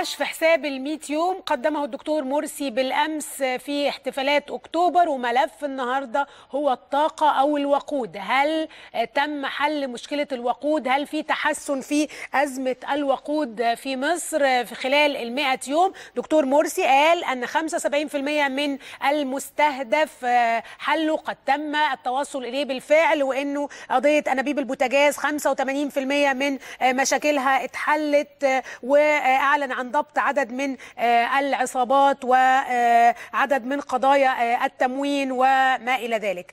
كشف حساب ال يوم قدمه الدكتور مرسي بالامس في احتفالات اكتوبر وملف النهارده هو الطاقه او الوقود هل تم حل مشكله الوقود هل في تحسن في ازمه الوقود في مصر في خلال ال يوم دكتور مرسي قال ان 75% من المستهدف حله قد تم التوصل اليه بالفعل وانه قضيه انابيب البوتاجاز 85% من مشاكلها اتحلت واعلن عن ضبط عدد من العصابات وعدد من قضايا التموين وما الى ذلك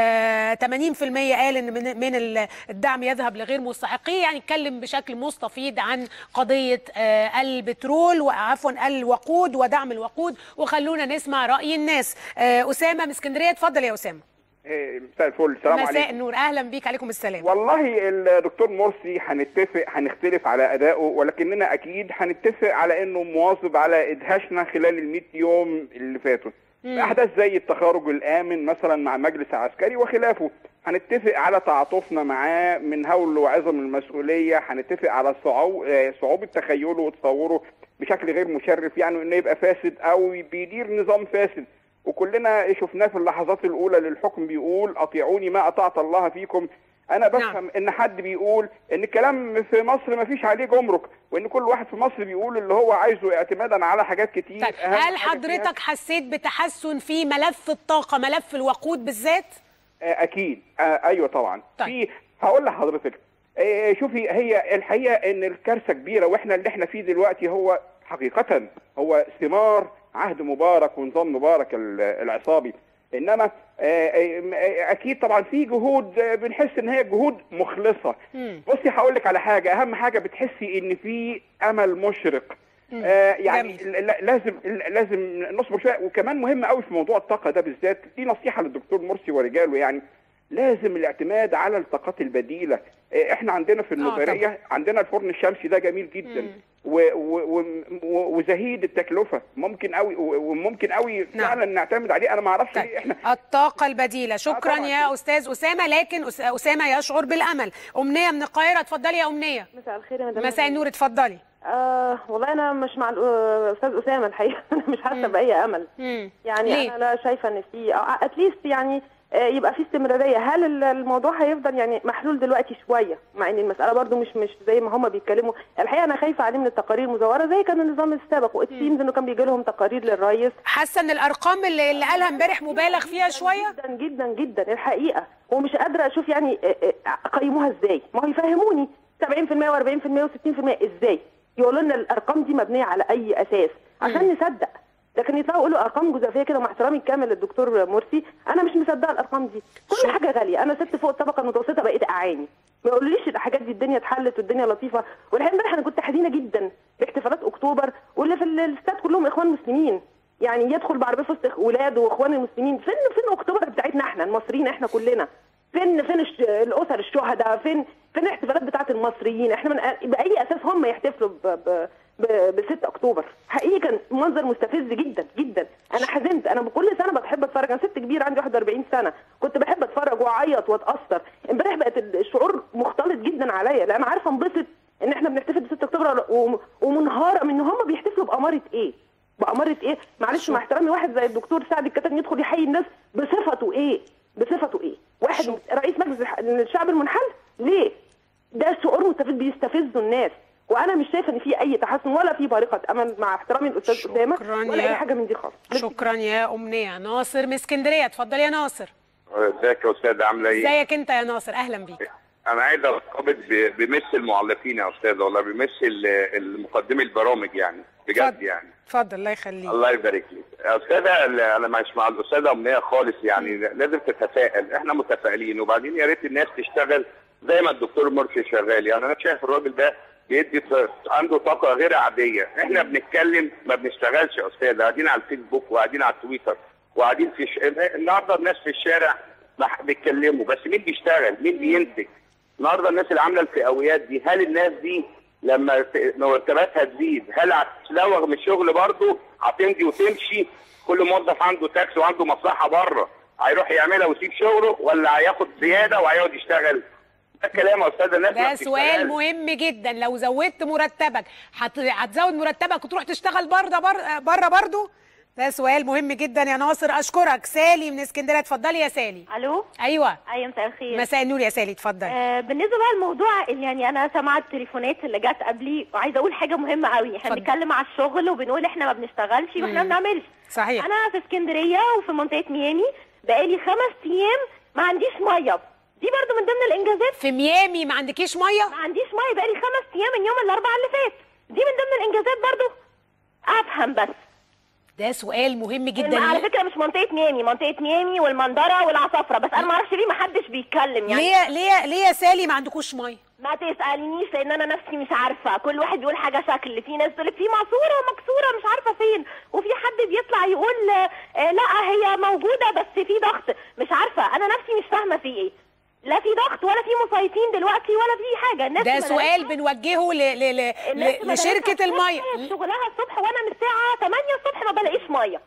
80% قال ان من الدعم يذهب لغير مستحقيه يعني اتكلم بشكل مستفيض عن قضيه البترول وعفوا الوقود ودعم الوقود وخلونا نسمع راي الناس اسامه من اسكندريه اتفضل يا اسامه مساء الفل السلام عليكم مساء النور اهلا بيك عليكم السلام والله الدكتور مرسي هنتفق هنختلف على ادائه ولكننا اكيد هنتفق على انه مواظب على ادهاشنا خلال ال 100 يوم اللي فاتوا احداث زي التخارج الامن مثلا مع المجلس العسكري وخلافه هنتفق على تعاطفنا معاه من هول وعظم المسؤوليه هنتفق على صعوبه تخيله وتصوره بشكل غير مشرف يعني انه يبقى فاسد او بيدير نظام فاسد وكلنا شفناه في اللحظات الاولى للحكم بيقول اطيعوني ما اطعت الله فيكم انا بفهم نعم. ان حد بيقول ان الكلام في مصر ما فيش عليه جمرك وان كل واحد في مصر بيقول اللي هو عايزه اعتمادا على حاجات كتير طيب هل حضرتك حسيت بتحسن في ملف الطاقه ملف الوقود بالذات اكيد ايوه طبعا طيب. في هقول لحضرتك شوفي هي الحقيقه ان الكارثه كبيره واحنا اللي احنا فيه دلوقتي هو حقيقه هو ثمار عهد مبارك ونظام مبارك العصابي انما اكيد طبعا في جهود بنحس ان هي جهود مخلصه بصي هقول لك على حاجه اهم حاجه بتحسي ان في امل مشرق آه يعني جميل. لازم لازم نصبر شويه وكمان مهم قوي في موضوع الطاقه ده بالذات دي نصيحه للدكتور مرسي ورجاله يعني لازم الاعتماد على الطاقات البديله احنا عندنا في النظريه آه عندنا الفرن الشمسي ده جميل جدا وزهيد التكلفه ممكن قوي وممكن قوي نعم. فعلا نعتمد عليه انا ما اعرفش طيب. ليه احنا الطاقه البديله شكرا آه يا استاذ اسامه لكن اسامه يشعر بالامل امنيه من القاهره اتفضلي يا امنيه مساء الخير يا مدام مساء النور اتفضلي آه والله انا مش مع الاستاذ اسامه الحقيقه انا مش حاسه باي امل مم. يعني ليه؟ انا لا شايفه ان في اتليست يعني يبقى في استمراريه هل الموضوع هيفضل يعني محلول دلوقتي شويه مع ان المساله برده مش مش زي ما هم بيتكلموا الحقيقه انا خايفه عليه من التقارير المزوره زي كان النظام السابق والتيمز انه كان بيجي لهم تقارير للرئيس حاسه ان الارقام اللي, اللي قالها امبارح مبالغ فيها شويه جدا جدا جدا الحقيقه ومش قادره اشوف يعني قيموها ازاي ما هو يفهموني 70% و40% و60% ازاي يقولوا لنا الارقام دي مبنيه على اي اساس عشان نصدق لكن يطلعوا يقولوا ارقام جزافيه كده مع احترامي الكامل للدكتور مرسي انا مش مصدقه الارقام دي كل حاجه غاليه انا ست فوق الطبقه المتوسطه بقيت اعاني ما يقولوليش الحاجات دي الدنيا اتحلت والدنيا لطيفه والحين امبارح انا كنت حزينه جدا باحتفالات اكتوبر واللي في الاستاد كلهم اخوان مسلمين يعني يدخل بعربيه في وسط ولاده واخوان المسلمين فين فين اكتوبر بتاعتنا احنا المصريين احنا كلنا فين فين الاسر الشهداء فين فين الاحتفالات بتاعت المصريين احنا من باي اساس هم يحتفلوا ب... ب... ب 6 اكتوبر حقيقي كان منظر مستفز جدا جدا انا حزنت انا كل سنه بحب اتفرج انا ست كبيره عندي 41 سنه كنت بحب اتفرج واعيط واتاثر امبارح بقت الشعور مختلط جدا عليا لان عارفه انبسط ان احنا بنحتفل ب 6 اكتوبر ومنهاره من ان هم بيحتفلوا باماره ايه باماره ايه معلش مع احترامي واحد زي الدكتور سعد الكتان يدخل يحيي الناس بصفته ايه بصفته ايه واحد شو. رئيس مجلس الشعب المنحل ليه ده شعور مستفز بيستفزوا الناس وانا مش شايفه ان في اي تحسن ولا في بارقه امل مع احترامي الاستاذ اسامه ولا اي حاجه من دي خالص شكرا يا امنيه ناصر من اسكندريه اتفضل يا ناصر ازيك يا استاذ عامله ايه ازيك انت يا ناصر اهلا بيك انا عايز ارتبط بمثل المعلقين يا استاذ والله بمثل المقدمي البرامج يعني بجد فضل. يعني اتفضل الله يخليك الله يبارك لك يا استاذه انا مش مع الاستاذه امنيه خالص يعني لازم تتفائل احنا متفائلين وبعدين يا ريت الناس تشتغل زي ما الدكتور مرسي شغال يعني انا شايف الراجل ده بيدي عنده طاقه غير عاديه احنا بنتكلم ما بنشتغلش يا استاذ قاعدين على الفيسبوك وقاعدين على التويتر وقاعدين في ش... النهارده الناس في الشارع بيتكلموا بس مين بيشتغل مين بينتج النهارده الناس اللي عامله الفئويات دي هل الناس دي لما مرتباتها تزيد هل هتتلوغ من الشغل برضه هتمضي وتمشي كل موظف عنده تاكس وعنده مصلحه بره هيروح يعملها ويسيب شغله ولا هياخد زياده وهيقعد يشتغل ده كلام يا استاذه الناس ما ده سؤال بتشتغلش. مهم جدا لو زودت مرتبك هت- هتزود مرتبك وتروح تشتغل بره بره بره برضه ده سؤال مهم جدا يا ناصر اشكرك سالي من اسكندريه اتفضلي يا سالي الو ايوه ايوه مساء الخير مساء النور يا سالي اتفضلي آه بالنسبه بقى للموضوع اللي يعني انا سامعه التليفونات اللي جت قبلي وعايزه اقول حاجه مهمه قوي احنا اتفضل. بنتكلم على الشغل وبنقول احنا ما بنشتغلش واحنا ما مم. بنعملش صحيح انا في اسكندريه وفي منطقه ميامي بقالي خمس ايام ما عنديش ميه دي برضو من ضمن الانجازات في ميامي ما عندكيش ميه ما عنديش ميه بقالي خمس ايام من يوم الاربعاء اللي فات دي من ضمن الانجازات برضو افهم بس ده سؤال مهم على جدا فكره مش منطقه ميامي منطقه ميامي والمندره والعصافره بس انا ما اعرفش ليه ما حدش بيتكلم يعني ليه ليه ليه يا سالي ما عندكوش ميه ما تسألنيش لأن أنا نفسي مش عارفة كل واحد بيقول حاجة شكل في ناس تقول لك في معصورة ومكسورة مش عارفة فين وفي حد بيطلع يقول آه، آه، لا هي موجودة بس في ضغط مش عارفة أنا نفسي مش فاهمة في إيه لا في ضغط ولا في مسيطين دلوقتي ولا في حاجة الناس ده ما سؤال لهاش- بنوجهه ل... ل... ل... الناس ل... ما لشركه لهاش الميه في شغلها الصبح وأنا من الساعة 8 الصبح ما بلاقيش مية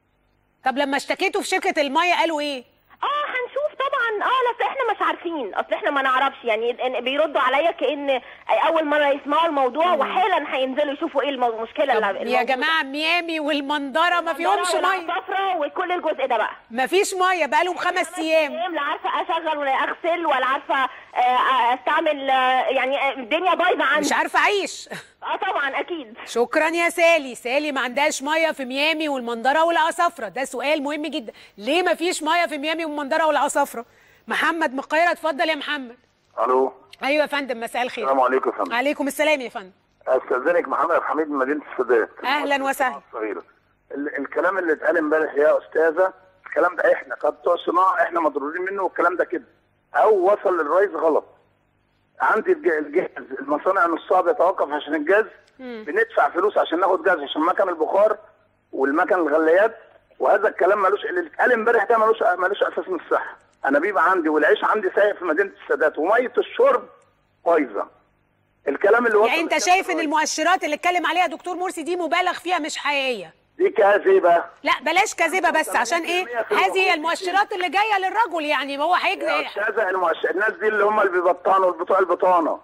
طب لما اشتكيتوا في شركه الميه قالوا ايه اه هنشوف طبعا اه اصل احنا مش عارفين اصل احنا ما نعرفش يعني إن- بيردوا عليا كان اول مره يسمعوا الموضوع وحالا هينزلوا يشوفوا ايه المو- المشكله طب اللي يا الموجودة. جماعه ميامي والمندره ما فيهمش ميه صفرة وكل الجزء ده بقى ما فيش ميه بقالهم خمس ايام لا عارفه اشغل ولا اغسل ولا عارفه آه، استعمل آه، يعني آه، الدنيا بايظه عندي مش عارفه اعيش اه طبعا اكيد شكرا يا سالي سالي ما عندهاش ميه في ميامي والمندره والعصافره ده سؤال مهم جدا ليه ما فيش ميه في ميامي والمندره والعصافره محمد من القاهره اتفضل يا محمد الو ايوه يا فندم مساء الخير السلام عليكم يا فندم عليكم السلام يا فندم استاذنك محمد عبد الحميد من مدينه السادات أهلاً وسهلاً. الصغيره ال- الكلام اللي اتقال امبارح يا استاذه الكلام ده احنا كبتوع صناعه احنا مضرورين منه والكلام ده كده او وصل للرئيس غلط عندي الج- الجهاز المصانع نصها بيتوقف عشان الجاز بندفع فلوس عشان ناخد جاز عشان مكن البخار والمكن الغليات وهذا الكلام ملوش اللي اتقال امبارح ده ملوش ملوش اساس من الصحه انا بيبقى عندي والعيش عندي سايق في مدينه السادات وميه الشرب بايظه الكلام اللي وصل يعني انت للكابتن شايف ان الرئيس المؤشرات اللي اتكلم عليها دكتور مرسي دي مبالغ فيها مش حقيقيه دي كاذبه لا بلاش كذبه بس عشان ايه 80% في هذه هي الوقود. المؤشرات اللي جايه للرجل يعني هو يا هيجري استاذه المؤش- الناس دي اللي هم اللي بيبطنوا بتوع البطانه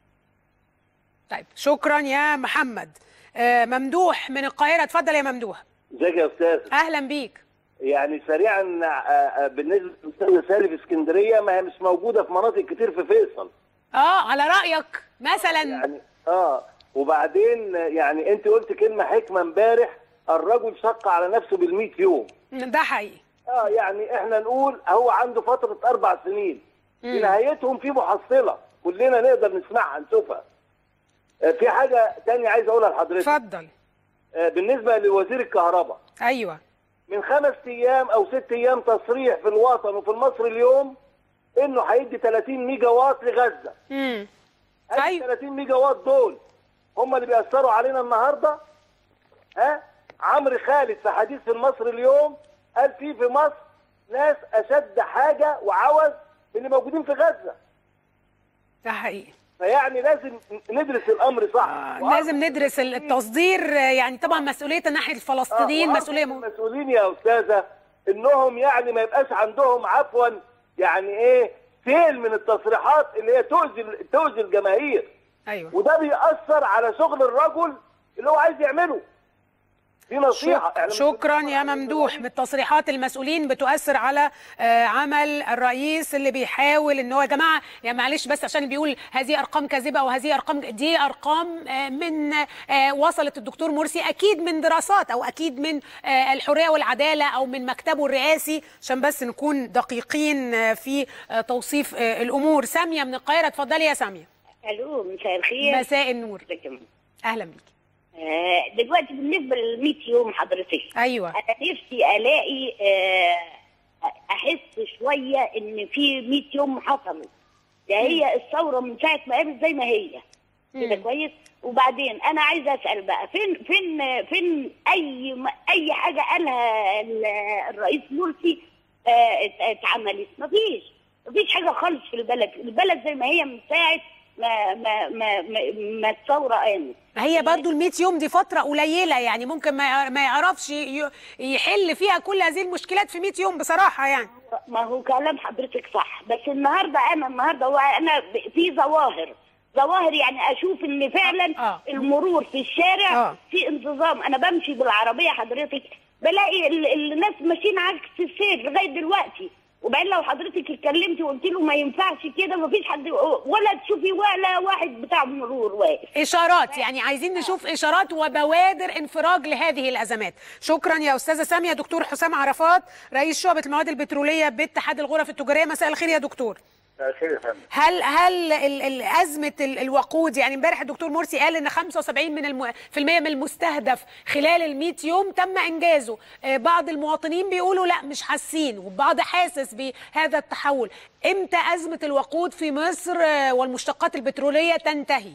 طيب شكرا يا محمد آه، ممدوح من القاهره اتفضل يا ممدوح ازيك يا استاذ اهلا بيك يعني سريعا آه، آه، بالنسبه للاستاذ سالي في اسكندريه ما هي مش موجوده في مناطق كتير في فيصل اه على رايك مثلا يعني اه وبعدين آه، يعني انت قلت كلمه حكمه امبارح الرجل شق على نفسه بال يوم ده حقيقي اه يعني احنا نقول هو عنده فتره اربع سنين في نهايتهم في محصله كلنا نقدر نسمعها نشوفها آه، في حاجه تانية عايز اقولها لحضرتك اتفضل آه، بالنسبه لوزير الكهرباء ايوه من خمس ايام او ست ايام تصريح في الوطن وفي المصري اليوم انه هيدي 30 ميجا واط لغزه امم هل أيوة. 30 ميجا واط دول هم اللي بيأثروا علينا النهارده ها عمرو خالد في حديث في المصري اليوم قال في في مصر ناس اشد حاجه وعوز من اللي موجودين في غزه ده حقيقي فيعني لازم ندرس الامر صح آه، لازم ندرس التصدير آه، يعني طبعا مسؤوليه ناحيه الفلسطينيين آه، مسؤوليه مهمة. المسؤولين يا استاذه انهم يعني ما يبقاش عندهم عفوا يعني ايه سيل من التصريحات اللي هي تؤذي تؤذي الجماهير ايوه وده بيأثر على شغل الرجل اللي هو عايز يعمله دي نصيحه شك... إحنا مش شكرا بنقول يا على ممدوح الرئيس. من تصريحات المسؤولين بتؤثر على آه، عمل الرئيس اللي بيحاول ان هو يا جماعه يعني معلش بس عشان بيقول هذه ارقام كاذبه وهذه ارقام دي ارقام آه، من آه، وصلت الدكتور مرسي اكيد من دراسات او اكيد من آه، الحريه والعداله او من مكتبه الرئاسي عشان بس نكون دقيقين آه، في آه، توصيف آه، الامور ساميه من القاهره اتفضلي يا ساميه الو مساء الخير مساء النور ازيك يا ماما؟ اهلا بيك آه، دلوقتي بالنسبه لل 100 يوم حضرتك ايوه انا نفسي الاقي آه، احس شويه ان في 100 يوم حصلوا ده هي الثوره من ساعه ما قامت زي ما هي كده كويس وبعدين انا عايزه اسال بقى فين فين فين اي اي حاجه قالها ال- الرئيس مرسي آه، ات- اتعملت مفيش مفيش حاجه خالص في البلد البلد زي ما هي من ساعه ما ما ما ما, ما الثوره قامت هي برضو ال 100 يوم دي فترة قليلة يعني ممكن ما يع- ما يعرفش ي- يحل فيها كل هذه المشكلات في 100 يوم بصراحة يعني ما هو كلام حضرتك صح بس النهارده انا النهارده وانا ب- في ظواهر ظواهر يعني اشوف ان فعلا آه. المرور في الشارع آه. في انتظام انا بمشي بالعربيه حضرتك بلاقي ال- ال- الناس ماشيين عكس السير لغايه دلوقتي وبعدين لو حضرتك اتكلمتي وقلت له ما ينفعش كده مفيش حد ولا تشوفي ولا واحد بتاع مرور واقف اشارات يعني عايزين نشوف اشارات وبوادر انفراج لهذه الازمات شكرا يا استاذه ساميه دكتور حسام عرفات رئيس شعبه المواد البتروليه باتحاد الغرف التجاريه مساء الخير يا دكتور خير يا فندم هل هل ال- ال- ازمه ال- الوقود يعني امبارح الدكتور مرسي قال ان 75 من الم... في المية من المستهدف خلال ال 100 يوم تم انجازه آه، بعض المواطنين بيقولوا لا مش حاسين والبعض حاسس بهذا التحول امتى ازمه الوقود في مصر آه، والمشتقات البتروليه تنتهي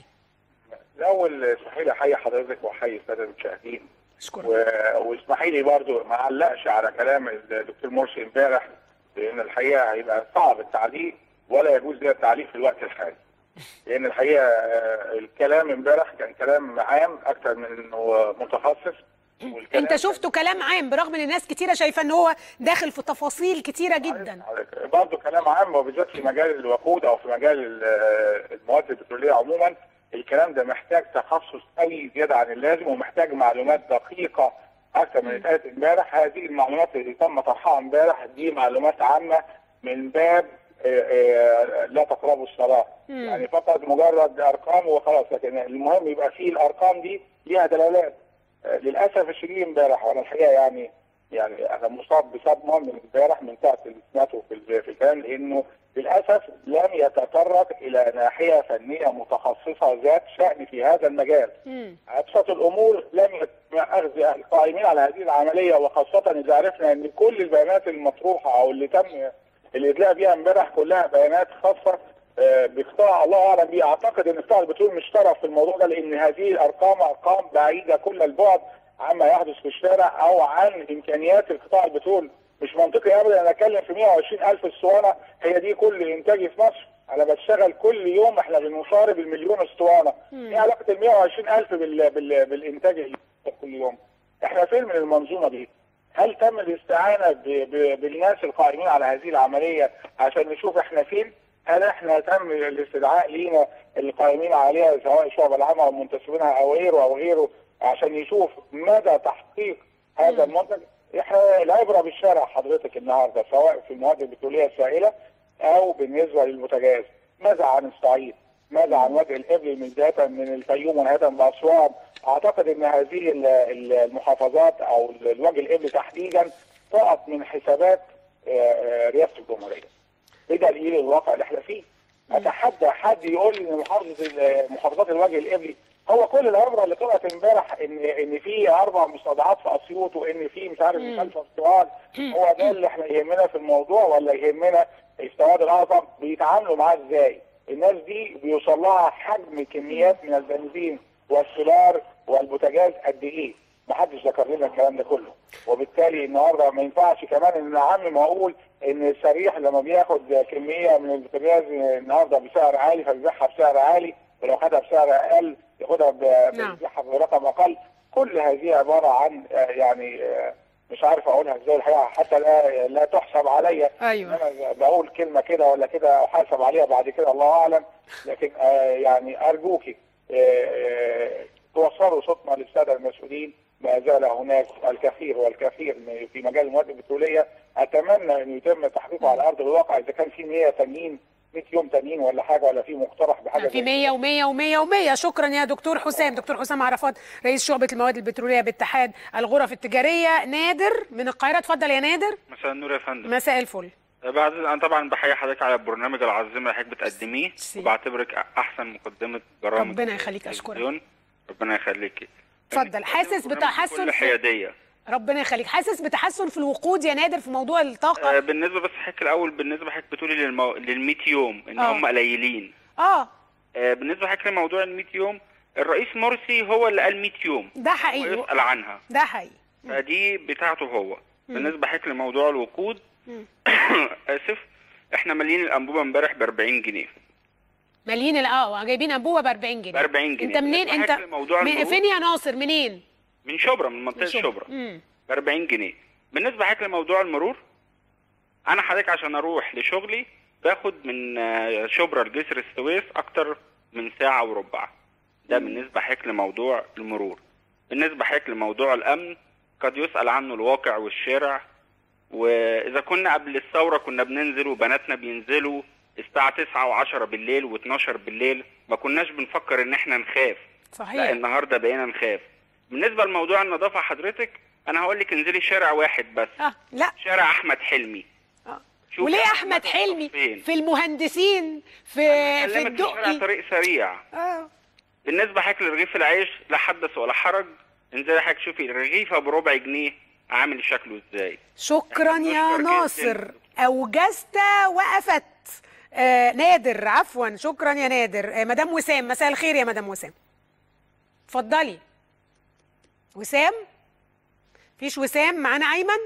الاول اسمحي لي احيي حضرتك واحيي الساده المشاهدين اشكرك و- واسمحي لي برضو ما علقش على كلام الدكتور مرسي امبارح لان الحقيقه هيبقى صعب التعليق ولا يجوز لي التعليق في الوقت الحالي لان الحقيقه آه، الكلام امبارح كان كلام عام اكثر من انه متخصص والكلام انت شفته كلام عام برغم ان الناس كتيره شايفه ان هو داخل في تفاصيل كتيره جدا برضه كلام عام وبالذات في مجال الوقود او في مجال ال- المواد البتروليه عموما الكلام ده محتاج تخصص قوي زياده عن اللازم ومحتاج معلومات دقيقه اكثر من اللي اتقالت امبارح هذه المعلومات اللي تم طرحها امبارح دي معلومات عامه من باب آه، آه، لا تقربوا الصلاه يعني فقط مجرد ارقام وخلاص لكن المهم يبقى فيه الارقام دي ليها دلالات آه، للاسف الشديد امبارح وانا الحقيقه يعني يعني انا مصاب بصدمه من امبارح من ساعه اللي سمعته في ال- في الكلام لانه للاسف لم يتطرق الى ناحيه فنيه متخصصه ذات شان في هذا المجال. ابسط الامور لم يتم اخذ القائمين على هذه العمليه وخاصه اذا عرفنا ان كل البيانات المطروحه او اللي تم الادلاء بها امبارح كلها بيانات خاصه آه، بقطاع الله اعلم بيه اعتقد ان قطاع البترول مش طرف في الموضوع ده لان هذه الارقام ارقام بعيده كل البعد عما يحدث في الشارع او عن امكانيات القطاع البترول مش منطقي ابدا انا اتكلم في 120 الف اسطوانه هي دي كل انتاجي في مصر انا بشتغل كل يوم احنا بنقارب المليون اسطوانه ايه علاقه ال 120 الف بال... بال... بالانتاج اللي بيحصل كل يوم احنا فين من المنظومه دي هل تم الاستعانه ب... ب... بالناس القائمين على هذه العمليه عشان نشوف احنا فين هل احنا تم الاستدعاء لينا القائمين عليها سواء الشعب العامه او منتسبينها او غيره او غيره عشان يشوف مدى تحقيق هذا المنتج احنا العبره بالشارع حضرتك النهارده سواء في المواد البتروليه السائله او بالنسبه للبوتاجاز ماذا عن الصعيد؟ ماذا عن وجه الابل من بدايه من الفيوم ونهايه باسوان؟ اعتقد ان هذه ال- ال- المحافظات او الوجه الابل تحديدا طاقت من حسابات آه، آه، رئاسه الجمهوريه. بدليل الواقع اللي احنا فيه. اتحدى حد يقول لي ان محافظه ال- محافظات الوجه الابلي هو كل العبره اللي طلعت امبارح ان ان في اربع مستودعات في اسيوط وان في مش عارف مش عارف اسوان هو ده اللي احنا يهمنا في الموضوع ولا يهمنا السواد الاعظم بيتعاملوا معاه ازاي؟ الناس دي بيوصل لها حجم كميات من البنزين والسولار والبوتاجاز قد ايه؟ محدش ذكر لنا الكلام ده كله وبالتالي النهارده ما ينفعش كمان ان اعمم واقول ان السريح لما بياخد كميه من البوتاجاز النهارده بسعر عالي فبيبيعها بسعر عالي ولو خدها بسعر اقل ياخدها ب- نعم. بيبيعها برقم اقل كل هذه عباره عن آه، يعني آه، مش عارف اقولها ازاي الحقيقه حتى لا لا تحسب عليا أيوة. إن انا بقول كلمه كده ولا كده احاسب عليها بعد كده الله اعلم لكن آه، يعني ارجوكي آه، آه، توصلوا صوتنا للساده المسؤولين ما زال هناك الكثير والكثير من- في مجال المواد البتروليه اتمنى ان يتم تحقيقه على ارض الواقع اذا كان في 100 تانيين 100 يوم تانيين ولا حاجه ولا في مقترح بحاجه في زي 100 و100 و100 و100 شكرا يا دكتور حسام دكتور حسام عرفات رئيس شعبة المواد البترولية باتحاد الغرف التجارية نادر من القاهرة اتفضل يا نادر مساء النور يا فندم مساء الفل بعد انا طبعا بحيي حضرتك على البرنامج العظيم اللي حضرتك بتقدميه ميرسي. وبعتبرك احسن مقدمه برامج ربنا يخليك، أشكرك. التلفزيون. ربنا يخليكي اتفضل حاسس بتحسن بكل في... حياديه ربنا يخليك حاسس بتحسن في الوقود يا نادر في موضوع آه، الطاقة بالنسبه بس حضرتك الاول بالنسبه حضرتك بتقولي للمو... لل 100 يوم ان آه. هم قليلين اه آه، بالنسبه حضرتك لموضوع ال 100 يوم الرئيس مرسي هو اللي قال 100 يوم ده حقيقي ويسال عنها ده حقيقي فدي بتاعته هو بالنسبه حضرتك لموضوع الوقود اسف احنا مالين الانبوبه امبارح ب 40 جنيه مالين ال- اه جايبين انبوبه ب 40 جنيه ب 40 جنيه انت منين انت بالنسبة لموضوع من المرور- فين يا ناصر منين من شبرا من منطقه من شبرا. شبرا مم. ب 40 جنيه بالنسبه حضرتك لموضوع المرور انا حضرتك عشان اروح لشغلي باخد من آه، شبرا لجسر السويس اكتر من ساعه وربع ده بالنسبه حضرتك لموضوع المرور بالنسبه حضرتك لموضوع الامن قد يسال عنه الواقع والشارع واذا كنا قبل الثوره كنا بننزل وبناتنا بينزلوا الساعه 9 و10 بالليل و12 بالليل ما كناش بنفكر ان احنا نخاف لا صحيح النهارده بقينا نخاف بالنسبه لموضوع النظافه حضرتك انا هقول لك انزلي شارع واحد بس اه لا شارع احمد حلمي آه. شوفي وليه النظافة احمد حلمي فين. في المهندسين في في كلمك شارع الدقي طريق سريع اه بالنسبه حضرتك لرغيف العيش لا حدث ولا حرج انزلي حضرتك شوفي الرغيفه بربع جنيه عامل شكله ازاي شكرا يا نشكر ناصر جداً. اوجزت وقفت آه نادر عفوا شكرا يا نادر آه مدام وسام مساء الخير يا مدام وسام اتفضلي وسام فيش وسام معانا ايمن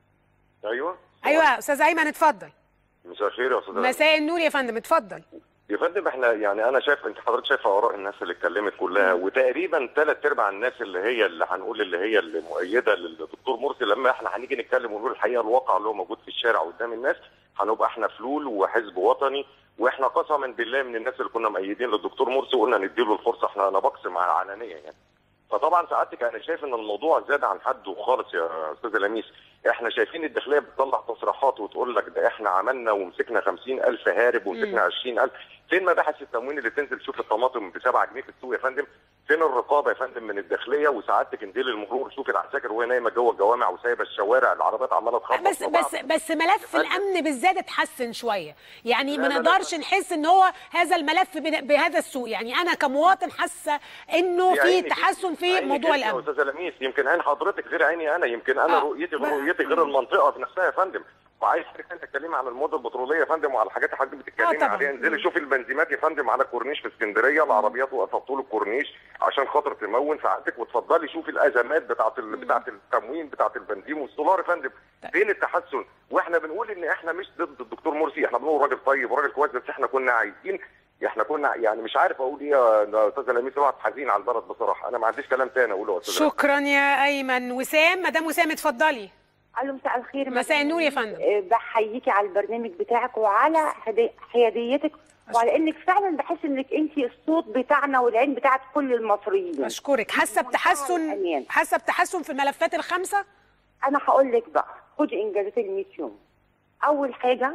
ايوه ايوه استاذ ايمن اتفضل مساء الخير يا استاذ أمين. مساء النور يا فندم اتفضل يا فندم احنا يعني انا شايف انت حضرتك شايفه اراء الناس اللي اتكلمت كلها وتقريبا ثلاث ارباع الناس اللي هي اللي هنقول اللي هي اللي مؤيده للدكتور مرسي لما احنا هنيجي نتكلم ونقول الحقيقه الواقع اللي هو موجود في الشارع قدام الناس هنبقى احنا فلول وحزب وطني واحنا قسما بالله من الناس اللي كنا مؤيدين للدكتور مرسي وقلنا نديله الفرصه احنا انا بقسم على علانيه يعني فطبعا سعادتك انا شايف ان الموضوع زاد عن حده خالص يا استاذ لميس احنا شايفين الداخليه بتطلع تصريحات وتقول لك ده احنا عملنا ومسكنا 50000 هارب ومسكنا 20000 فين مباحث التموين اللي تنزل تشوف الطماطم ب 7 جنيه في السوق يا فندم فين الرقابه يا فندم من الداخليه وسعادتك انزلي المرور شوف العساكر وهي نايمه جوه الجوامع وسايبه الشوارع العربيات عماله تخبط بس في بعض. بس بس ملف فندم. الامن بالذات اتحسن شويه يعني ما لا، لا، لا، نقدرش نحس ان هو هذا الملف بن- بهذا السوء يعني انا كمواطن حاسه انه يا في عيني تحسن جدا. في عيني موضوع جدا يا الامن استاذ لميس يمكن عين حضرتك غير عيني انا يمكن انا آه. رؤيتي غير ما- رؤيتي غير المنطقه في نفسها يا فندم وعايز حضرتك انت تتكلمي عن الموضه البتروليه يا فندم وعلى الحاجات اللي حضرتك بتتكلمي طبعاً. عليها انزلي شوفي البنزيمات يا فندم على كورنيش في اسكندريه العربيات واقفه طول الكورنيش عشان خاطر تمون سعادتك وتفضلي شوفي الازمات بتاعه ال... بتاعه التموين بتاعه البنزين والسولار يا فندم فين التحسن واحنا بنقول ان احنا مش ضد الدكتور مرسي احنا بنقول راجل طيب وراجل كويس بس احنا كنا عايزين احنا كنا يعني مش عارف اقول ايه يا استاذ لميس الواحد حزين على البلد بصراحه انا ما عنديش كلام تاني اقوله يا استاذ لميس. شكرا يا ايمن وسام مدام وسام اتفضلي الو مساء الخير مساء مدام النور يا لميس. فندم. آه، بحييكي على البرنامج بتاعك وعلى هدي- حياديتك وعلى انك فعلا بحس انك انت الصوت بتاعنا والعين بتاعت كل المصريين اشكرك حاسه بتحسن الأمان. حاسه بتحسن في الملفات الخمسه انا هقول لك بقى خدي انجازات ال 100 يوم اول حاجه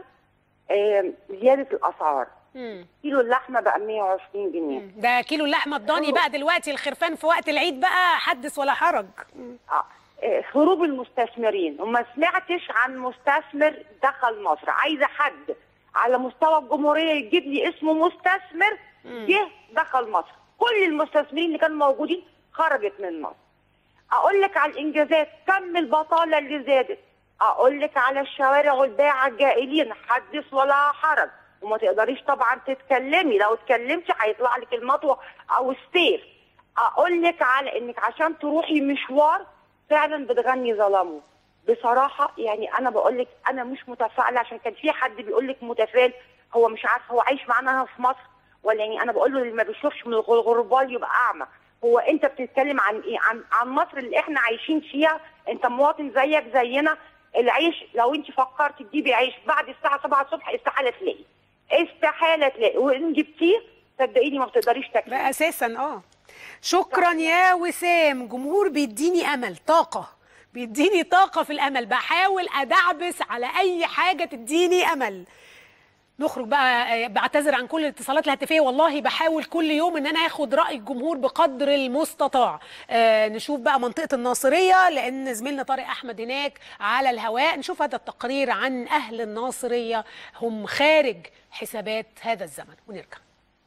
آه، زياده الاسعار مم. كيلو اللحمه بقى 120 جنيه ده كيلو اللحمه الضاني بقى دلوقتي الخرفان في وقت العيد بقى حدث ولا حرج مم. آه، آه، هروب المستثمرين وما سمعتش عن مستثمر دخل مصر عايزه حد على مستوى الجمهوريه يجيب لي اسمه مستثمر جه دخل مصر كل المستثمرين اللي كانوا موجودين خرجت من مصر اقول لك على الانجازات كم البطاله اللي زادت اقول لك على الشوارع والباعة الجائلين حدث ولا حرج وما تقدريش طبعا تتكلمي لو اتكلمتي هيطلع لك المطوه او السيف اقول لك على انك عشان تروحي مشوار فعلا بتغني ظلامه بصراحه يعني انا بقول لك انا مش متفائله عشان كان في حد بيقول لك متفائل هو مش عارف هو عايش معانا هنا في مصر ولا يعني انا بقول له اللي ما بيشوفش من الغربال يبقى اعمى هو انت بتتكلم عن ايه عن عن مصر اللي احنا عايشين فيها انت مواطن زيك زينا العيش لو انت فكرت تجيبي عيش بعد الساعه 7 الصبح استحاله تلاقي استحاله تلاقي وان جبتيه صدقيني ما بتقدريش ده تاكلي اساسا اه شكرا يا وسام جمهور بيديني امل طاقه بيديني طاقه في الامل بحاول ادعبس على اي حاجه تديني امل نخرج بقى آه، بعتذر عن كل الاتصالات الهاتفيه والله بحاول كل يوم ان انا اخد راي الجمهور بقدر المستطاع آه نشوف بقى منطقه الناصريه لان زميلنا طارق احمد هناك على الهواء نشوف هذا التقرير عن اهل الناصريه هم خارج حسابات هذا الزمن ونرجع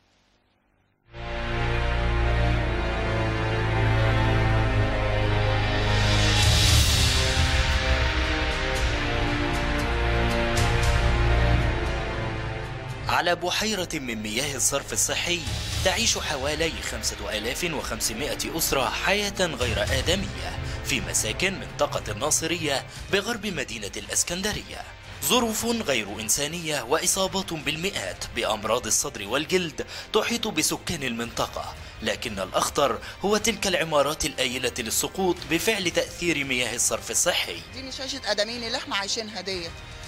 على بحيرة من مياه الصرف الصحي تعيش حوالي 5500 أسرة حياة غير آدمية في مساكن منطقة الناصرية بغرب مدينة الأسكندرية ظروف غير إنسانية وإصابات بالمئات بأمراض الصدر والجلد تحيط بسكان المنطقة لكن الأخطر هو تلك العمارات الآيلة للسقوط بفعل تأثير مياه الصرف الصحي دي مش عيشة آدميين اللي احنا عايشينها ديت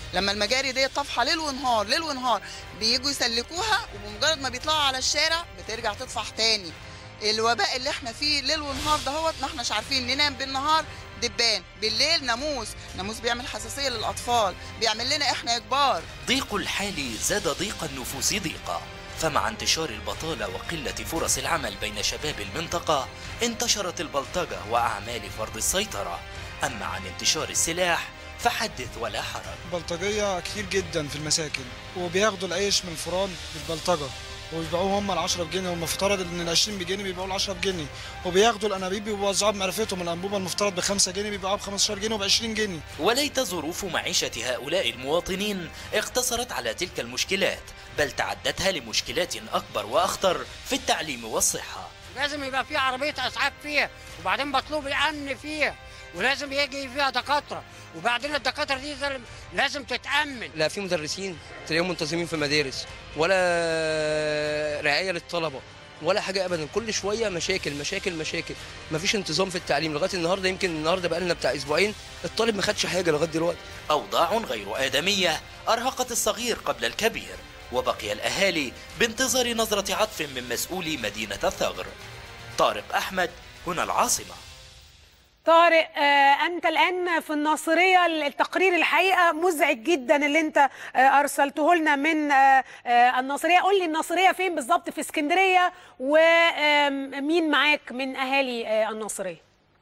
لما المجاري دي طافحه ليل ونهار ليل ونهار بييجوا يسلكوها وبمجرد ما بيطلعوا على الشارع بترجع تطفح تاني الوباء اللي احنا فيه ليل ونهار دهوت ما احناش عارفين ننام بالنهار دبان بالليل ناموس ناموس بيعمل حساسيه للاطفال بيعمل لنا احنا يا كبار ضيق الحال زاد ضيق النفوس ضيقا فمع انتشار البطالة وقلة فرص العمل بين شباب المنطقة انتشرت البلطجة وأعمال فرض السيطرة أما عن انتشار السلاح فحدث ولا حرج بلطجية كتير جدا في المساكن وبياخدوا العيش من الفران بالبلطجة وبيبيعوه هم ال 10 بجنيه والمفترض ان ال 20 بجنيه بيبيعوه ال 10 بجنيه وبياخدوا الانابيب بيوزعوها بمعرفتهم الانبوبه المفترض ب 5 جنيه بيبيعوها ب 15 جنيه وب 20 جنيه وليت ظروف معيشة هؤلاء المواطنين اقتصرت على تلك المشكلات بل تعدتها لمشكلات أكبر وأخطر في التعليم والصحة لازم يبقى في عربيه اسعاف فيها وبعدين مطلوب الامن فيها ولازم يجي فيها دكاتره وبعدين الدكاتره دي لازم- لازم تتامن لا في مدرسين تلاقيهم منتظمين في المدارس ولا رعايه للطلبه ولا حاجه ابدا كل شويه مشاكل مشاكل مشاكل مفيش انتظام في التعليم لغايه النهارده يمكن النهارده بقى لنا بتاع اسبوعين الطالب ما خدش حاجه لغايه دلوقتي أوضاع غير آدمية أرهقت الصغير قبل الكبير وبقي الأهالي بانتظار نظرة عطف من مسؤولي مدينة الثغر طارق أحمد هنا العاصمة طارق آه، انت الان في الناصريه التقرير الحقيقه مزعج جدا اللي انت آه، ارسلته لنا من آه، آه، الناصريه قول لي الناصريه فين بالظبط في اسكندريه ومين معاك من اهالي آه، الناصريه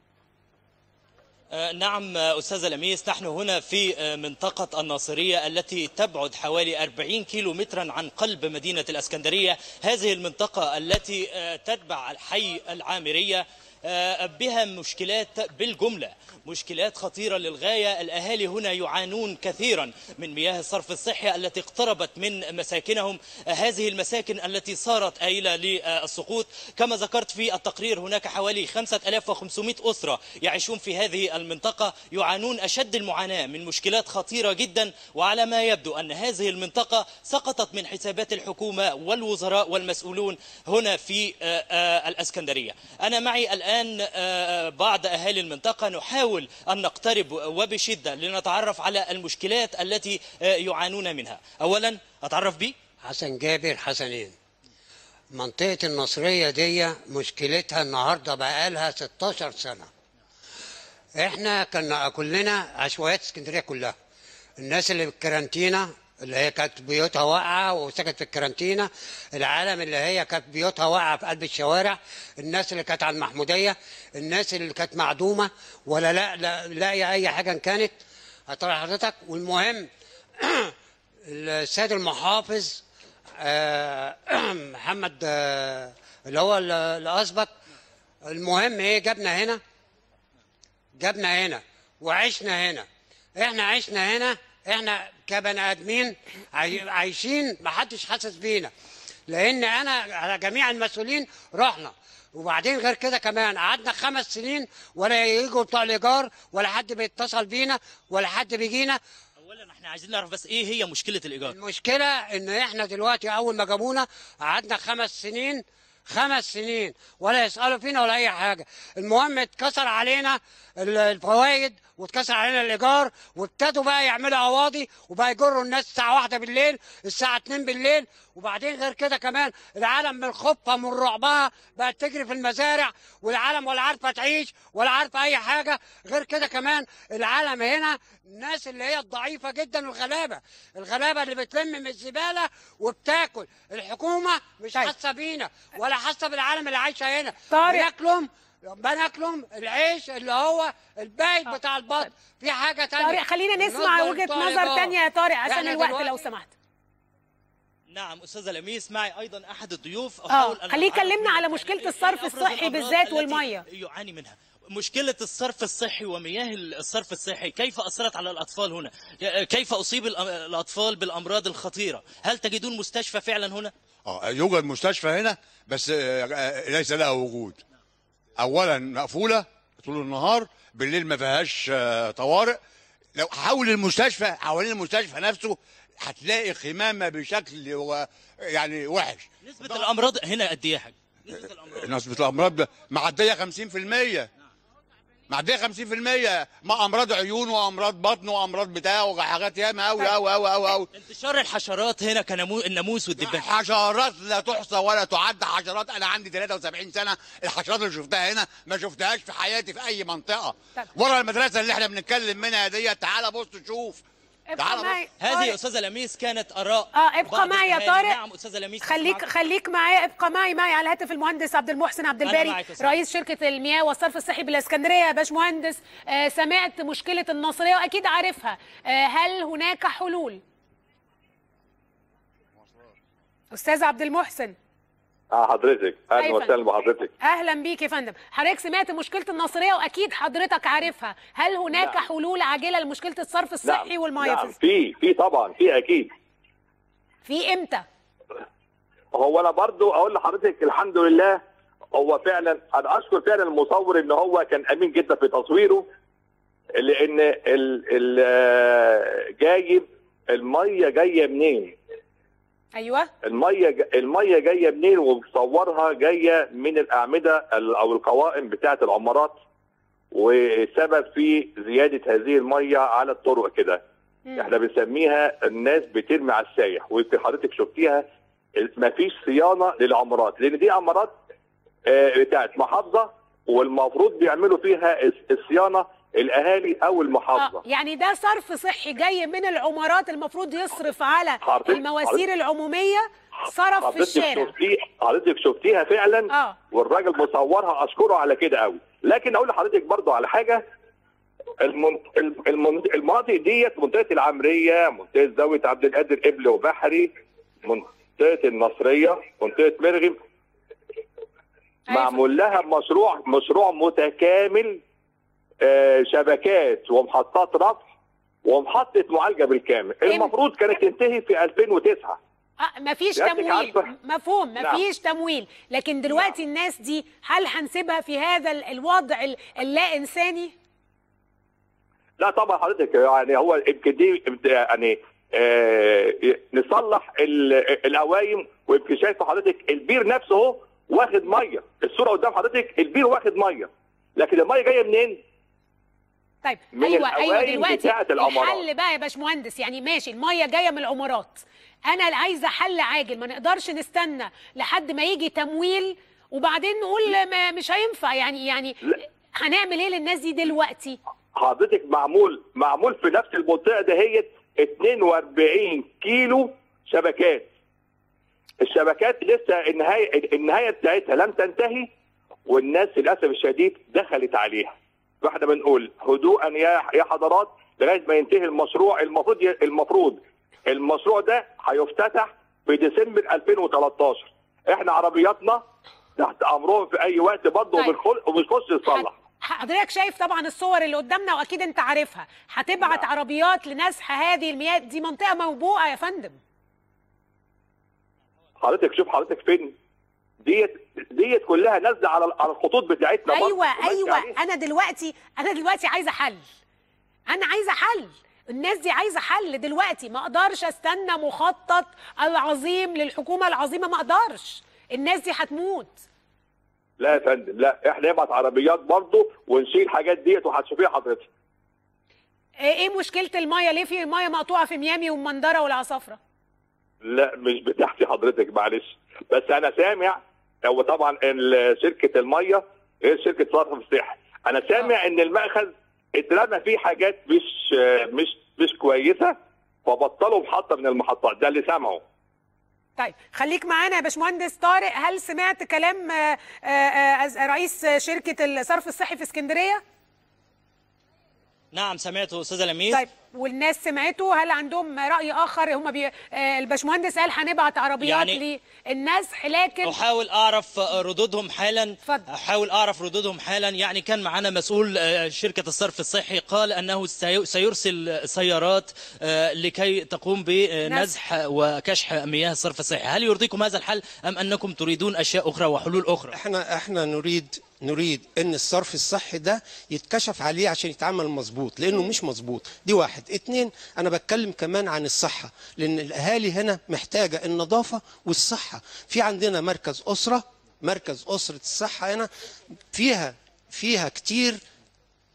آه، نعم آه، أستاذ لميس نحن هنا في آه، منطقة الناصرية التي تبعد حوالي 40 كيلو مترا عن قلب مدينة الأسكندرية هذه المنطقة التي آه، تتبع حي العامرية آه، بها مشكلات بالجملة مشكلات خطيرة للغاية الأهالي هنا يعانون كثيرا من مياه الصرف الصحي التي اقتربت من مساكنهم آه، هذه المساكن التي صارت آيلة للسقوط كما ذكرت في التقرير هناك حوالي 5500 أسرة يعيشون في هذه المنطقة يعانون أشد المعاناة من مشكلات خطيرة جدا وعلى ما يبدو أن هذه المنطقة سقطت من حسابات الحكومة والوزراء والمسؤولون هنا في آه، آه، الأسكندرية أنا معي الآن آه، بعض أهالي المنطقة نحاول أن نقترب وبشدة لنتعرف على المشكلات التي آه، يعانون منها أولا أتعرف بي حسن جابر حسنين منطقة النصرية دي مشكلتها النهاردة بقالها 16 سنة احنا كنا كلنا عشوائيات اسكندرية كلها الناس اللي بالكرانتينا اللي هي كانت بيوتها واقعة وسكنت في الكرانتينا العالم اللي هي كانت بيوتها واقعة في قلب الشوارع الناس اللي كانت على المحمودية الناس اللي كانت معدومة ولا لا لا لاقية أي حاجة إن كانت هترى حضرتك والمهم السيد المحافظ آه، محمد آه، اللي هو ال- الاسبق المهم ايه جابنا هنا جابنا هنا وعشنا هنا احنا عشنا هنا احنا كبني ادمين عاي- عايشين محدش حاسس بينا لان انا على جميع المسؤولين رحنا وبعدين غير كده كمان قعدنا خمس سنين ولا يجوا بتوع الايجار ولا حد بيتصل بينا ولا حد بيجينا أولا احنا عايزين نعرف بس إيه هي مشكلة الإيجار المشكلة إن إحنا دلوقتي أول ما جابونا قعدنا خمس سنين خمس سنين ولا يسألوا فينا ولا أي حاجة المهم اتكسر علينا ال- الفوائد واتكسر علينا الإيجار وابتدوا بقى يعملوا قواضي وبقى يجروا الناس الساعة واحدة بالليل الساعة اتنين بالليل وبعدين غير كده كمان العالم من خوفها من رعبها بقت تجري في المزارع والعالم ولا عارفة تعيش ولا عارفة أي حاجة غير كده كمان العالم هنا الناس اللي هي الضعيفة جدا الغلابة الغلابة اللي بتلم من الزبالة وبتاكل الحكومة مش حاسة بينا ولا حاسة بالعالم اللي عايشة هنا طارق. بناكلهم بناكلهم العيش اللي هو البايت بتاع البط في حاجة تانية طارق خلينا نسمع بالنسبة وجهه لبتوع نظر الإيجار. تانية يا طارق عشان إحنا الوقت دلوقتي لو سمحت نعم أستاذة لميس معي أيضا أحد الضيوف اه أحاول أن خليه أتعرف يكلمنا من على التعليم مشكله إيه الصرف أبرز الصحي الأمراض بالذات التي والميه يعاني منها مشكلة الصرف الصحي ومياه الصرف الصحي كيف أثرت على الأطفال هنا كيف أصيب الأ- الأطفال بالأمراض الخطيرة هل تجدون مستشفى فعلا هنا اه يوجد مستشفى هنا بس آه، آه، ليس لها وجود اولا مقفوله طول النهار بالليل ما فيهاش آه، طوارئ لو حول المستشفى حوالين المستشفى نفسه هتلاقي خمامه بشكل و- يعني وحش نسبة الأمراض هنا قد إيه يا حاج نسبة الأمراض معدية 50% معديه 50% ما امراض عيون وامراض بطن وامراض بتاع وحاجات ياما قوي قوي قوي قوي قوي انتشار الحشرات هنا كالناموس والدبان حشرات لا تحصى ولا تعد حشرات انا عندي 73 سنه الحشرات اللي شفتها هنا ما شفتهاش في حياتي في اي منطقه ورا المدرسه اللي احنا بنتكلم منها ديت تعالى بص شوف تعالى بص هذه يا استاذه لميس كانت اراء اه ابقى بعض معي يا الأهالي. طارق نعم استاذه لميس خليك أسمعك. خليك معايا ابقى معي معي على الهاتف المهندس عبد المحسن عبد أنا الباري معاك يا سلام. رئيس شركه المياه والصرف الصحي بالاسكندريه يا باشمهندس آه سمعت مشكله الناصريه واكيد عارفها آه هل هناك حلول استاذ عبد المحسن اه حضرتك اهلا أيوة. وسهلا بحضرتك اهلا بيك يا فندم حضرتك سمعت مشكله الناصريه واكيد حضرتك عارفها هل هناك نعم. حلول عاجله لمشكله الصرف الصحي والميه نعم في- في في طبعا في اكيد في امتى هو انا برضو اقول لحضرتك الحمد لله هو فعلا انا اشكر فعلا المصور ان هو كان امين جدا في تصويره لان ال ال آه، جايب الميه جايه منين ايوه الميه ج- الميه جايه منين ومصورها جايه من الاعمده ال- او القوائم بتاعه العمارات وسبب في زياده هذه الميه على الطرق كده احنا بنسميها الناس بترمي على السايح ويمكن حضرتك شفتيها مفيش صيانه للعمارات لان دي عمارات آه، بتاعت محافظه والمفروض بيعملوا فيها الس- الصيانه الاهالي او المحافظه آه يعني ده صرف صحي جاي من العمارات المفروض يصرف على حضرتك- المواسير حضرتك- العموميه صرف في حضرتك الشارع شفتيه حضرتك شفتيها فعلا اه والراجل مصورها اشكره على كده قوي لكن اقول لحضرتك برضو على حاجه المن... المن... المناطق ديت منطقه العمريه منطقه زاويه عبد القادر قبل وبحري منطقه النصريه منطقه مرغم معمول لها مشروع مشروع متكامل آه، شبكات ومحطات رفع ومحطه معالجه بالكامل المفروض كانت تنتهي في 2009 آه مفيش سيادتك تمويل عارفة. مفهوم نعم. مفيش تمويل لكن دلوقتي الناس دي هل هنسيبها في هذا ال- الوضع ال- اللا انساني لا طبعا حضرتك يعني هو يمكن دي يعني آه نصلح ال- القوايم ويمكن شايف حضرتك البير نفسه اهو واخد ميه الصوره قدام حضرتك البير واخد ميه لكن الميه جايه منين؟ طيب من ايوه ايوه القوايم دلوقتي بتاعة العمارات. الحل بقى يا باشمهندس يعني ماشي الميه جايه من العمارات انا عايزه حل عاجل ما نقدرش نستنى لحد ما يجي تمويل وبعدين نقول ما مش هينفع يعني يعني هنعمل ايه للناس دي دلوقتي حضرتك معمول معمول في نفس المنطقه دهيت 42 كيلو شبكات الشبكات لسه النهايه النهايه بتاعتها لم تنتهي والناس للاسف الشديد دخلت عليها فاحنا بنقول هدوءا يا يا حضرات لغايه ما ينتهي المشروع المفروض ي- المفروض المشروع ده هيفتتح في ديسمبر 2013 احنا عربياتنا تحت امرهم في اي وقت برضه طيب. وبنخش وبنخش نصلح حضرتك شايف طبعا الصور اللي قدامنا واكيد انت عارفها هتبعت عربيات لنزح هذه المياه دي منطقه موبوءه يا فندم حضرتك شوف حضرتك فين ديت ديت كلها نازله على على الخطوط بتاعتنا برضه. ايوه وماشية ايوه عليها. انا دلوقتي انا دلوقتي عايزه حل انا عايزه حل الناس دي عايزه حل دلوقتي ما اقدرش استنى مخطط العظيم للحكومه العظيمه ما اقدرش الناس دي هتموت لا يا فندم لا احنا نبعت عربيات برضه ونشيل الحاجات ديت وهتشوفيها حضرتك ايه إيه مشكله المايه ليه في مايه مقطوعه في ميامي والمندره والعصافره لا مش بتاعتي حضرتك معلش بس انا سامع هو طبعا ال- شركه الميه غير شركه صرف الصحي انا سامع ان المأخذ اترمى فيه حاجات مش مش مش كويسه فبطلوا محطه من المحطات ده اللي سامعه طيب خليك معانا يا باشمهندس طارق هل سمعت كلام آه، آه، آه، رئيس شركه الصرف الصحي في اسكندريه نعم سمعته استاذه لميس طيب والناس سمعته هل عندهم راي اخر هم بي... آه، الباشمهندس قال هنبعت عربيات يعني- للنزح لكن احاول اعرف ردودهم حالا احاول اعرف ردودهم حالا يعني كان معنا مسؤول آه، شركه الصرف الصحي قال انه سي- سيرسل سيارات آه، لكي تقوم بنزح وكشح مياه الصرف الصحي هل يرضيكم هذا الحل ام انكم تريدون اشياء اخرى وحلول اخرى احنا احنا نريد نريد ان الصرف الصحي ده يتكشف عليه عشان يتعمل مظبوط لانه مش مظبوط دي واحد اتنين انا بتكلم كمان عن الصحة لان الاهالي هنا محتاجة النظافة والصحة في عندنا مركز اسرة مركز اسرة الصحة هنا فيها فيها كتير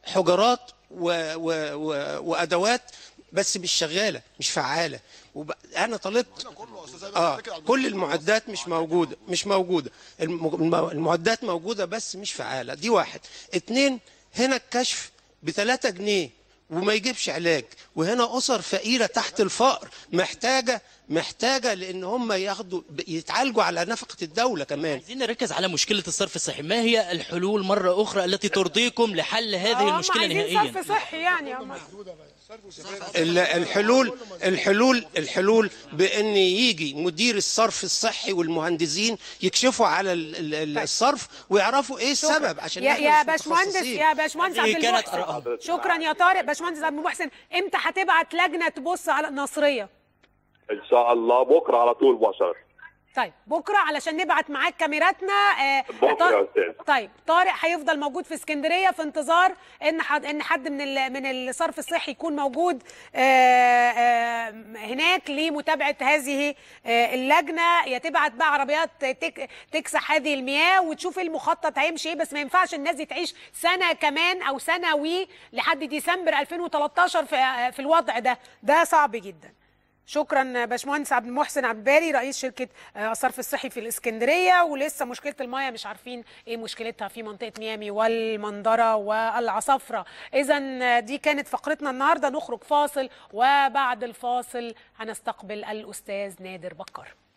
حجرات و و و وادوات بس مش شغاله مش فعاله وب... انا طلبت اه كل المعدات مش موجوده مش موجوده الم... الم- المعدات موجوده بس مش فعاله دي واحد اتنين هنا الكشف ب 3 جنيه وما يجيبش علاج وهنا اسر فقيره تحت الفقر محتاجه محتاجه لان هم ياخدوا يتعالجوا على نفقه الدوله كمان عايزين نركز على مشكله الصرف الصحي ما هي الحلول مره اخرى التي ترضيكم لحل هذه هم المشكله عايزين نهائيا صرف صحي يعني هم ال- الحلول الحلول الحلول بان يجي مدير الصرف الصحي والمهندسين يكشفوا على ال- ال- الصرف ويعرفوا ايه السبب عشان يا إحنا يا مش باشمهندس متخصصين. يا باشمهندس هذه عبد كانت المحسن أرقام. شكرا يا طارق باشمهندس عبد المحسن امتى هتبعت لجنه تبص على النصريه ان شاء الله بكره على طول بشر طيب بكره علشان نبعت معاك كاميراتنا آه بكره طارق- يا استاذ طيب طارق هيفضل موجود في اسكندريه في انتظار ان حد ان حد من ال- من الصرف الصحي يكون موجود آه، آه، هناك لمتابعه هذه آه، اللجنه يا تبعت بقى عربيات تك تكسح هذه المياه وتشوف المخطط هيمشي ايه بس ما ينفعش الناس دي تعيش سنه كمان او سنوي لحد ديسمبر 2013 في آه، في الوضع ده ده صعب جدا شكرا باشمهندس عبد المحسن عبد الباري رئيس شركه آه، الصرف الصحي في الاسكندريه ولسه مشكله المياه مش عارفين ايه مشكلتها في منطقه ميامي والمنظره والعصافره اذا دي كانت فقرتنا النهارده نخرج فاصل وبعد الفاصل هنستقبل الاستاذ نادر بكر